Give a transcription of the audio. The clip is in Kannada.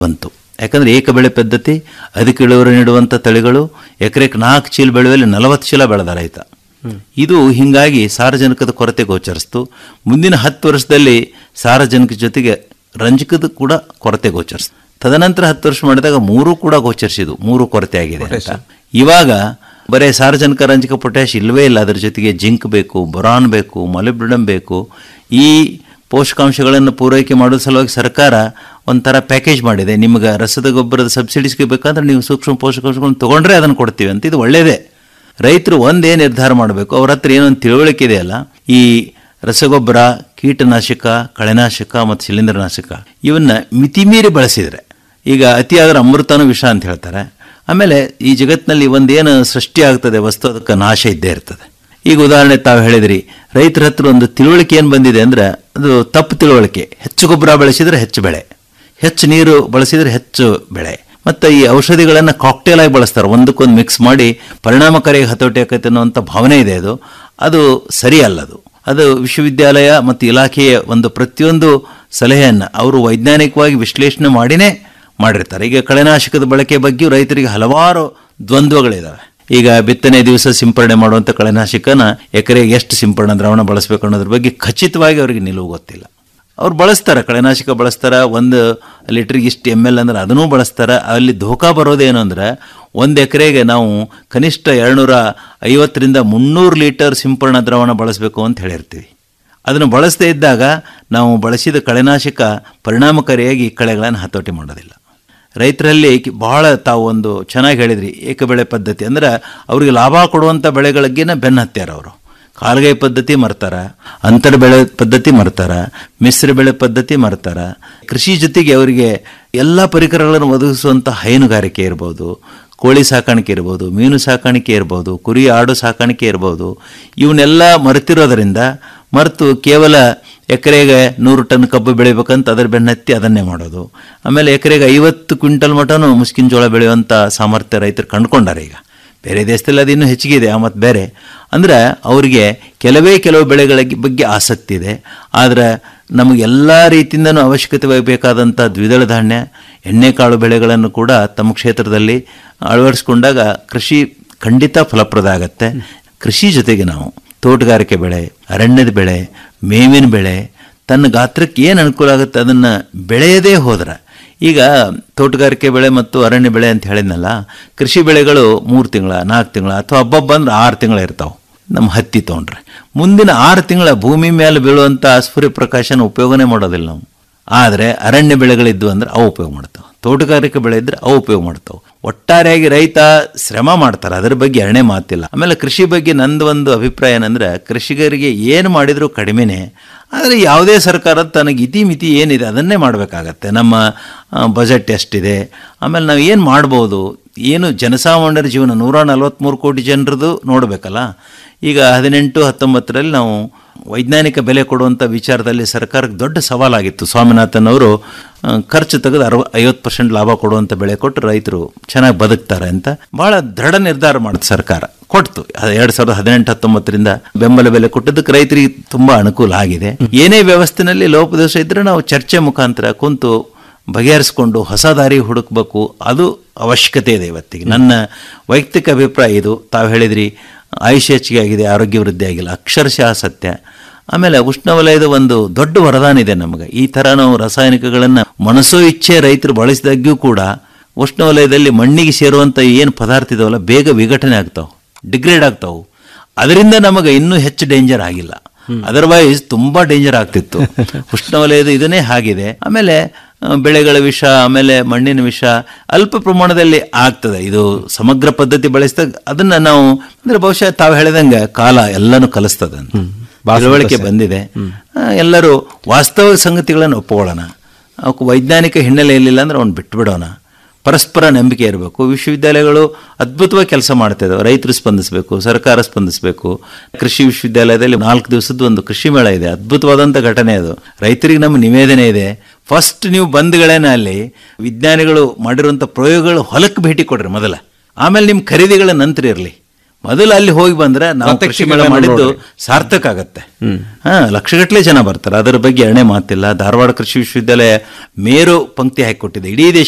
ಬಂತು ಯಾಕಂದ್ರೆ ಏಕ ಬೆಳೆ ಪದ್ಧತಿ ಅಧಿಕ ಇಳುವರಿ ನೀಡುವಂಥ ತಳಿಗಳು ಎಕರೆಗೆ ನಾಲ್ಕು ಚೀಲ ಬೆಳೆಯುವಲ್ಲಿ ನಲವತ್ತು ಚೀಲ ಬೆಳೆದ ರೈತ ಇದು ಹಿಂಗಾಗಿ ಸಾರಜನಕದ ಕೊರತೆ ಗೋಚರಿಸ್ತು ಮುಂದಿನ ಹತ್ತು ವರ್ಷದಲ್ಲಿ ಸಾರಜನಕ ಜೊತೆಗೆ ರಂಜಕದ ಕೂಡ ಕೊರತೆ ಗೋಚರಿಸ್ತು ತದನಂತರ ಹತ್ತು ವರ್ಷ ಮಾಡಿದಾಗ ಮೂರು ಕೂಡ ಗೋಚರಿಸಿದ್ವು ಮೂರು ಕೊರತೆ ಆಗಿದೆ ಅಂತ ಇವಾಗ ಬರೀ ಸಾರಜನಕ ರಂಜಕ ಪೊಟ್ಯಾಶ್ ಇಲ್ಲವೇ ಇಲ್ಲ ಅದರ ಜೊತೆಗೆ ಜಿಂಕ್ ಬೇಕು ಬೊರಾನ್ ಬೇಕು ಮೊಲಿಬ್ಡಿನಮ್ ಬೇಕು ಈ ಪೋಷಕಾಂಶಗಳನ್ನು ಪೂರೈಕೆ ಮಾಡೋ ಸಲುವಾಗಿ ಸರ್ಕಾರ ಒಂಥರ ಪ್ಯಾಕೇಜ್ ಮಾಡಿದೆ ನಿಮ್ಗೆ ರಸದ ಗೊಬ್ಬರದ ಸಬ್ಸಿಡೀಸ್ಗೆ ಬೇಕಾದ್ರೆ ನೀವು ಸೂಕ್ಷ್ಮ ಪೋಷಕಾಂಶಗಳನ್ನು ತೊಗೊಂಡ್ರೆ ಅದನ್ನು ಕೊಡ್ತೀವಿ ಅಂತ ಇದು ಒಳ್ಳೆಯದೇ ರೈತರು ಒಂದೇ ನಿರ್ಧಾರ ಮಾಡಬೇಕು ಅವ್ರ ಹತ್ರ ಏನೊಂದು ತಿಳುವಳಿಕೆ ಇದೆಯಲ್ಲ ಈ ರಸಗೊಬ್ಬರ ಕೀಟನಾಶಕ ಕಳೆನಾಶಕ ಮತ್ತು ಶಿಲೀಂಧ್ರನಾಶಕ ಇವನ್ನ ಮಿತಿಮೀರಿ ಬಳಸಿದರೆ ಈಗ ಅತಿಯಾದರೆ ಅಮೃತನೂ ವಿಷ ಅಂತ ಹೇಳ್ತಾರೆ ಆಮೇಲೆ ಈ ಜಗತ್ತಿನಲ್ಲಿ ಒಂದೇನು ಸೃಷ್ಟಿ ಆಗ್ತದೆ ವಸ್ತು ಅದಕ್ಕೆ ನಾಶ ಇದ್ದೇ ಇರ್ತದೆ ಈಗ ಉದಾಹರಣೆ ತಾವು ಹೇಳಿದ್ರಿ ರೈತರ ಹತ್ರ ಒಂದು ತಿಳುವಳಿಕೆ ಏನು ಬಂದಿದೆ ಅಂದ್ರೆ ಅದು ತಪ್ಪು ತಿಳುವಳಿಕೆ ಹೆಚ್ಚು ಗೊಬ್ಬರ ಬಳಸಿದರೆ ಹೆಚ್ಚು ಬೆಳೆ ಹೆಚ್ಚು ನೀರು ಬಳಸಿದರೆ ಹೆಚ್ಚು ಬೆಳೆ ಮತ್ತು ಈ ಔಷಧಿಗಳನ್ನು ಕಾಕ್ಟೇಲ್ ಆಗಿ ಬಳಸ್ತಾರೆ ಒಂದಕ್ಕೊಂದು ಮಿಕ್ಸ್ ಮಾಡಿ ಪರಿಣಾಮಕಾರಿಯಾಗಿ ಹತೋಟಿ ಆಕೈತೆ ಅನ್ನುವಂಥ ಭಾವನೆ ಇದೆ ಅದು ಅದು ಸರಿ ಅಲ್ಲ ಅದು ಅದು ವಿಶ್ವವಿದ್ಯಾಲಯ ಮತ್ತು ಇಲಾಖೆಯ ಒಂದು ಪ್ರತಿಯೊಂದು ಸಲಹೆಯನ್ನು ಅವರು ವೈಜ್ಞಾನಿಕವಾಗಿ ವಿಶ್ಲೇಷಣೆ ಮಾಡಿನೇ ಮಾಡಿರ್ತಾರೆ ಈಗ ಕಳೆನಾಶಕದ ಬಳಕೆ ಬಗ್ಗೆಯೂ ರೈತರಿಗೆ ಹಲವಾರು ದ್ವಂದ್ವಗಳಿದ್ದಾವೆ ಈಗ ಬಿತ್ತನೆ ದಿವಸ ಸಿಂಪರಣೆ ಮಾಡುವಂಥ ಕಳೆನಾಶಕನ ಎಕರೆಗೆ ಎಷ್ಟು ಸಿಂಪರಣಾ ದ್ರಾವಣ ಬಳಸಬೇಕು ಅನ್ನೋದ್ರ ಬಗ್ಗೆ ಖಚಿತವಾಗಿ ಅವರಿಗೆ ನಿಲುವು ಗೊತ್ತಿಲ್ಲ ಅವ್ರು ಬಳಸ್ತಾರೆ ಕಳೆನಾಶಕ ಬಳಸ್ತಾರೆ ಒಂದು ಲೀಟ್ರಿಗೆ ಇಷ್ಟು ಎಮ್ ಎಲ್ ಅಂದ್ರೆ ಅದನ್ನೂ ಬಳಸ್ತಾರೆ ಅಲ್ಲಿ ಧೋಕಾ ಬರೋದೇನು ಅಂದ್ರೆ ಒಂದು ಎಕರೆಗೆ ನಾವು ಕನಿಷ್ಠ ಎರಡುನೂರ ಐವತ್ತರಿಂದ ಮುನ್ನೂರು ಲೀಟರ್ ಸಿಂಪರಣಾ ದ್ರಾವಣ ಬಳಸಬೇಕು ಅಂತ ಹೇಳಿರ್ತೀವಿ ಅದನ್ನು ಬಳಸದೇ ಇದ್ದಾಗ ನಾವು ಬಳಸಿದ ಕಳೆನಾಶಕ ಪರಿಣಾಮಕಾರಿಯಾಗಿ ಕಳೆಗಳನ್ನು ಹತೋಟಿ ಮಾಡೋದಿಲ್ಲ ರೈತರಲ್ಲಿ ಕಿ- ಬಹಳ ತಾವು ಒಂದು ಚೆನ್ನಾಗಿ ಹೇಳಿದ್ರಿ ಏಕಬೆಳೆ ಪದ್ಧತಿ ಅಂದ್ರೆ ಅವರಿಗೆ ಲಾಭ ಕೊಡುವಂಥ ಬೆಳೆಗಳಿಗೇನೆ ಬೆನ್ನು ಹತ್ಯಾರ ಅವರು ಕಾಲ್ಗೈ ಪದ್ಧತಿ ಮರ್ತಾರ ಅಂತರ ಬೆಳೆ ಪದ್ಧತಿ ಮರ್ತಾರ ಮಿಶ್ರ ಬೆಳೆ ಪದ್ಧತಿ ಮರ್ತಾರ ಕೃಷಿ ಜೊತೆಗೆ ಅವರಿಗೆ ಎಲ್ಲ ಪರಿಕರಗಳನ್ನು ಒದಗಿಸುವಂಥ ಹೈನುಗಾರಿಕೆ ಇರ್ಬೋದು ಕೋಳಿ ಸಾಕಾಣಿಕೆ ಇರ್ಬೋದು ಮೀನು ಸಾಕಾಣಿಕೆ ಇರ್ಬೋದು ಕುರಿ ಆಡು ಸಾಕಾಣಿಕೆ ಇರ್ಬೋದು ಇವನ್ನೆಲ್ಲ ಮರೆತಿರೋದರಿಂದ ಮರೆತು ಕೇವಲ ಎಕರೆಗೆ ನೂರು ಟನ್ ಕಬ್ಬು ಬೆಳಿಬೇಕಂತ ಅದರ ಬೆನ್ನತ್ತಿ ಅದನ್ನೇ ಮಾಡೋದು ಆಮೇಲೆ ಎಕರೆಗೆ ಐವತ್ತು ಕ್ವಿಂಟಲ್ ಮಟನು ಮುಸ್ಕಿನ ಜೋಳ ಬೆಳೆಯುವಂಥ ಸಾಮರ್ಥ್ಯ ರೈತರು ಕಂಡುಕೊಂಡಾರೆ ಈಗ ಬೇರೆ ದೇಶದಲ್ಲಿ ಅದು ಇನ್ನೂ ಹೆಚ್ಚಿಗೆ ಇದೆ ಆ ಮತ್ತು ಬೇರೆ ಅಂದರೆ ಅವರಿಗೆ ಕೆಲವೇ ಕೆಲವು ಬೆಳೆಗಳ ಬಗ್ಗೆ ಆಸಕ್ತಿ ಇದೆ ಆದರೆ ನಮಗೆ ಎಲ್ಲ ರೀತಿಯಿಂದನೂ ಅವಶ್ಯಕತೆ ಬೇಕಾದಂಥ ದ್ವಿದಳ ಧಾನ್ಯ ಎಣ್ಣೆಕಾಳು ಬೆಳೆಗಳನ್ನು ಕೂಡ ತಮ್ಮ ಕ್ಷೇತ್ರದಲ್ಲಿ ಅಳವಡಿಸ್ಕೊಂಡಾಗ ಕೃಷಿ ಖಂಡಿತ ಫಲಪ್ರದ ಆಗತ್ತೆ ಕೃಷಿ ಜೊತೆಗೆ ನಾವು ತೋಟಗಾರಿಕೆ ಬೆಳೆ ಅರಣ್ಯದ ಬೆಳೆ ಮೇವಿನ ಬೆಳೆ ತನ್ನ ಗಾತ್ರಕ್ಕೆ ಏನು ಅನುಕೂಲ ಆಗುತ್ತೆ ಅದನ್ನು ಬೆಳೆಯದೇ ಹೋದ್ರೆ ಈಗ ತೋಟಗಾರಿಕೆ ಬೆಳೆ ಮತ್ತು ಅರಣ್ಯ ಬೆಳೆ ಅಂತ ಹೇಳಿದ್ನಲ್ಲ ಕೃಷಿ ಬೆಳೆಗಳು ಮೂರು ತಿಂಗಳ ನಾಲ್ಕು ತಿಂಗಳ ಅಥವಾ ಹಬ್ಬಬ್ಬ ಅಂದ್ರೆ ಆರು ತಿಂಗಳ ಇರ್ತಾವೆ ನಮ್ಮ ಹತ್ತಿ ತೊಗೊಂಡ್ರೆ ಮುಂದಿನ ಆರು ತಿಂಗಳ ಭೂಮಿ ಮೇಲೆ ಬೀಳುವಂಥ ಸೂರ್ಯ ಪ್ರಕಾಶನ ಉಪಯೋಗನೇ ಮಾಡೋದಿಲ್ಲ ನಾವು ಆದರೆ ಅರಣ್ಯ ಬೆಳೆಗಳಿದ್ವು ಅಂದ್ರೆ ಅವು ಉಪಯೋಗ ಮಾಡ್ತಾವೆ ತೋಟಗಾರಿಕೆ ಬೆಳೆ ಇದ್ರೆ ಅವು ಉಪಯೋಗ ಮಾಡ್ತಾವೆ ಒಟ್ಟಾರೆಯಾಗಿ ರೈತ ಶ್ರಮ ಮಾಡ್ತಾರೆ ಅದರ ಬಗ್ಗೆ ಎರಡನೇ ಮಾತಿಲ್ಲ ಆಮೇಲೆ ಕೃಷಿ ಬಗ್ಗೆ ನಂದು ಒಂದು ಅಭಿಪ್ರಾಯ ಏನಂದ್ರೆ ಕೃಷಿಕರಿಗೆ ಏನು ಮಾಡಿದರೂ ಕಡಿಮೆನೇ ಆದರೆ ಯಾವುದೇ ಸರ್ಕಾರ ತನಗೆ ಇತಿ ಮಿತಿ ಏನಿದೆ ಅದನ್ನೇ ಮಾಡಬೇಕಾಗತ್ತೆ ನಮ್ಮ ಬಜೆಟ್ ಎಷ್ಟಿದೆ ಆಮೇಲೆ ನಾವು ಏನು ಮಾಡ್ಬೋದು ಏನು ಜನಸಾಮಾನ್ಯರ ಜೀವನ ನೂರ ನಲವತ್ತ್ಮೂರು ಕೋಟಿ ಜನರದು ನೋಡಬೇಕಲ್ಲ ಈಗ ಹದಿನೆಂಟು ಹತ್ತೊಂಬತ್ತರಲ್ಲಿ ನಾವು ವೈಜ್ಞಾನಿಕ ಬೆಲೆ ಕೊಡುವಂಥ ವಿಚಾರದಲ್ಲಿ ಸರ್ಕಾರಕ್ಕೆ ದೊಡ್ಡ ಸವಾಲಾಗಿತ್ತು ಸ್ವಾಮಿನಾಥನ್ ಅವರು ಆ, ಖರ್ಚು ತೆಗೆದು ಅರವ ಐವತ್ತು ಪರ್ಸೆಂಟ್ ಲಾಭ ಕೊಡುವಂಥ ಬೆಳೆ ಕೊಟ್ಟು ರೈತರು ಚೆನ್ನಾಗಿ ಬದುಕ್ತಾರೆ ಅಂತ ಭಾಳ ದೃಢ ನಿರ್ಧಾರ ಮಾಡಿತು ಸರ್ಕಾರ ಕೊಡ್ತು ಎರಡು ಸಾವಿರದ ಹದಿನೆಂಟು ಹತ್ತೊಂಬತ್ತರಿಂದ ಬೆಂಬಲ ಬೆಲೆ ಕೊಟ್ಟದಕ್ಕೆ ರೈತರಿಗೆ ತುಂಬಾ ಅನುಕೂಲ ಆಗಿದೆ ಏನೇ ವ್ಯವಸ್ಥೆನಲ್ಲಿ ಲೋಪದೋಷ ಇದ್ರೆ ನಾವು ಚರ್ಚೆ ಮುಖಾಂತರ ಕುಂತು ಬಗೆಹರಿಸ್ಕೊಂಡು ಹೊಸ ದಾರಿ ಹುಡುಕ್ಬೇಕು ಅದು ಅವಶ್ಯಕತೆ ಇದೆ ಇವತ್ತಿಗೆ ನನ್ನ ವೈಯಕ್ತಿಕ ಅಭಿಪ್ರಾಯ ಇದು ತಾವು ಹೇಳಿದ್ರಿ ಆಯುಷ್ ಹೆಚ್ಚಿಗೆ ಆಗಿದೆ ಆರೋಗ್ಯ ವೃದ್ಧಿ ಆಗಿಲ್ಲ ಅಕ್ಷರಶಃ ಸತ್ಯ ಆಮೇಲೆ ಉಷ್ಣವಲಯದ ಒಂದು ದೊಡ್ಡ ವರದಾನ ಇದೆ ನಮಗೆ ಈ ಥರ ನಾವು ರಾಸಾಯನಿಕಗಳನ್ನು ಮನಸ್ಸೋ ಇಚ್ಛೆ ರೈತರು ಬಳಸಿದಾಗ್ಯೂ ಕೂಡ ಉಷ್ಣವಲಯದಲ್ಲಿ ಮಣ್ಣಿಗೆ ಸೇರುವಂಥ ಏನು ಪದಾರ್ಥ ಇದಾವಲ್ಲ ಬೇಗ ವಿಘಟನೆ ಆಗ್ತಾವೆ ಡಿಗ್ರೇಡ್ ಆಗ್ತಾವೆ ಅದರಿಂದ ನಮಗೆ ಇನ್ನೂ ಹೆಚ್ಚು ಡೇಂಜರ್ ಆಗಿಲ್ಲ ಅದರ್ವೈಸ್ ತುಂಬಾ ಡೇಂಜರ್ ಆಗ್ತಿತ್ತು ಉಷ್ಣವಲಯದ ಇದನ್ನೇ ಆಗಿದೆ ಆಮೇಲೆ ಆ, ಬೆಳೆಗಳ ವಿಷ ಆಮೇಲೆ ಮಣ್ಣಿನ ವಿಷ ಅಲ್ಪ ಪ್ರಮಾಣದಲ್ಲಿ ಆಗ್ತದೆ ಇದು ಸಮಗ್ರ ಪದ್ಧತಿ ಬಳಸಿದಾಗ ಅದನ್ನ ನಾವು ಅಂದ್ರೆ ಬಹುಶಃ ತಾವು ಹೇಳಿದಂಗೆ ಕಾಲ ಎಲ್ಲನೂ ಕಲಿಸ್ತದೆ ಅಂತ ತಿಳುವಳಿಕೆ ಬಂದಿದೆ ಆ, ಎಲ್ಲರೂ ವಾಸ್ತವ ಸಂಗತಿಗಳನ್ನು ಒಪ್ಪಿಕೊಳ್ಳೋಣ ಅವಕ್ಕೆ ವೈಜ್ಞಾನಿಕ ಹಿನ್ನೆಲೆ ಇರಲಿಲ್ಲ ಅಂದ್ರೆ ಅವ್ನು ಬಿಟ್ಟು ಬಿಡೋಣ ಪರಸ್ಪರ ನಂಬಿಕೆ ಇರಬೇಕು ವಿಶ್ವವಿದ್ಯಾಲಯಗಳು ಅದ್ಭುತವಾಗಿ ಕೆಲಸ ಮಾಡ್ತಾ ಇದಾವೆ ರೈತರು ಸ್ಪಂದಿಸಬೇಕು ಸರ್ಕಾರ ಸ್ಪಂದಿಸಬೇಕು ಕೃಷಿ ವಿಶ್ವವಿದ್ಯಾಲಯದಲ್ಲಿ ನಾಲ್ಕು ದಿವಸದ ಒಂದು ಕೃಷಿ ಮೇಳ ಇದೆ ಅದ್ಭುತವಾದಂಥ ಘಟನೆ ಅದು ರೈತರಿಗೆ ನಮ್ಮ ನಿವೇದನೆ ಇದೆ ಫಸ್ಟ್ ನೀವು ಬಂದ್ಗಳೇನ ಅಲ್ಲಿ ವಿಜ್ಞಾನಿಗಳು ಮಾಡಿರುವಂಥ ಪ್ರಯೋಗಗಳು ಹೊಲಕ್ಕೆ ಭೇಟಿ ಕೊಡ್ರಿ ಮೊದಲ ಆಮೇಲೆ ನಿಮ್ಮ ಖರೀದಿಗಳ ನಂತರ ಇರಲಿ ಮೊದಲು ಅಲ್ಲಿ ಹೋಗಿ ಬಂದ್ರೆ ನಾವು ಕೃಷಿ ಮೇಳ ಮಾಡಿದ್ದು ಸಾರ್ಥಕ ಆಗತ್ತೆ ಹಾ ಲಕ್ಷಗಟ್ಟಲೆ ಜನ ಬರ್ತಾರೆ ಅದರ ಬಗ್ಗೆ ಎರಡನೇ ಮಾತಿಲ್ಲ ಧಾರವಾಡ ಕೃಷಿ ವಿಶ್ವವಿದ್ಯಾಲಯ ಮೇರು ಪಂಕ್ತಿ ಹಾಕಿಕೊಟ್ಟಿದೆ ಇಡೀ ದೇಶ